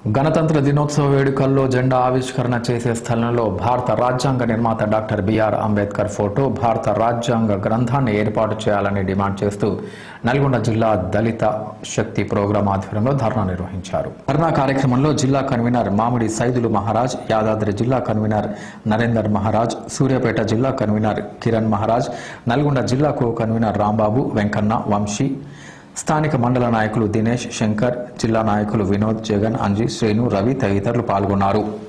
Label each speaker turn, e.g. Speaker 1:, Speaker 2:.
Speaker 1: గణతంత్ర దినోత్సవ వేడుకల్లో జెండా ఆవిష్కరణ చేసే స్థలంలో భారత రాజ్యాంగ నిర్మాత డాక్టర్ బిఆర్ అంబేద్కర్ ఫోటో భారత రాజ్యాంగ గ్రంథాన్ని ఏర్పాటు చేయాలని డిమాండ్ చేస్తూ నల్గొండ జిల్లా దళిత శక్తి ప్రోగ్రాం ఆధ్వర్యంలో ధర్నా నిర్వహించారు ధర్నా కార్యక్రమంలో జిల్లా కన్వీనర్ మామిడి సైదులు మహారాజ్ యాదాద్రి జిల్లా కన్వీనర్ నరేందర్ మహారాజ్ సూర్యాపేట జిల్లా కన్వీనర్ కిరణ్ మహారాజ్ నల్గొండ జిల్లా కో కన్వీనర్ రాంబాబు వెంకన్న వంశీ స్థానిక మండల నాయకులు దినేష్ శంకర్ జిల్లా నాయకులు వినోద్ జగన్ అంజీ శ్రేణు రవి తదితరులు పాల్గొన్నారు